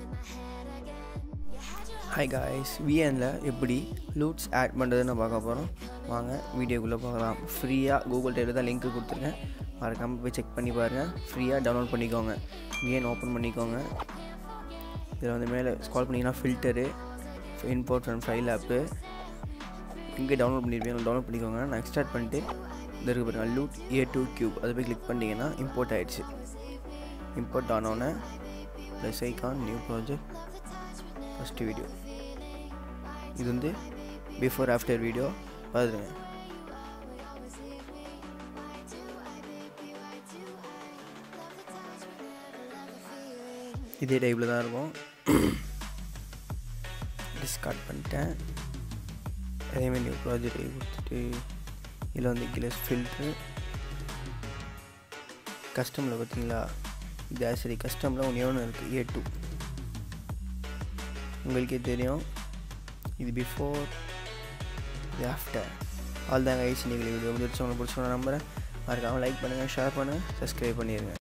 hi guys விஎனில் எப்படி லூட்ஸ் add பண்ணுறதுன்னு பார்க்க போகிறோம் வாங்க வீடியோக்குள்ளே பார்க்கலாம் ஃப்ரீயாக கூகுள் டேவில் தான் லிங்க்கு கொடுத்துருக்கேன் மறக்காமல் போய் செக் பண்ணி பாருங்கள் ஃப்ரீயாக டவுன்லோட் பண்ணிக்கோங்க விஎன் ஓப்பன் பண்ணிக்கோங்க இதில் வந்து மேலே ஸ்கால் பண்ணிங்கன்னா filter import and file app இங்கே டவுன்லோட் பண்ணியிருப்பீங்க டவுன்லோட் பண்ணிக்கோங்க நான் எக்ஸ்டார்ட் பண்ணிட்டு இந்த இருக்கு பாருங்கள் லூட் ஏ டூ க்யூப் அதை போய் கிளிக் பண்ணிட்டீங்கன்னா இம்போர்ட் ஆகிடுச்சு இம்போர்ட் ஆனோடனே plus icon new project first video இது வந்து பிஃபோர் ஆஃப்டர் வீடியோ பார்த்துருங்க இதே டைப்பில் தான் இருக்கும் டிஸ்கார்ட் பண்ணிட்டேன் அதேமாதிரி நியூ ப்ராஜெக்ட் கொடுத்துட்டு இதில் வந்து கிலஸ் ஃபில்ட்ரு கஸ்டமில் பார்த்தீங்களா இது சரி கஸ்டமில் ஒன்று ஒன்று இருக்குது ஏ டூ உங்களுக்கே தெரியும் இது பிஃபோர் இது ஆஃப்டர் ஆல் தாங்க ஐசி நீங்கள் வீடியோ முடிச்சு உங்களுக்கு பிடிச்சவங்க நம்புகிறேன் மறக்காமல் லைக் பண்ணுங்கள் ஷேர் பண்ணுங்கள் சப்ஸ்கிரைப் பண்ணிடுங்க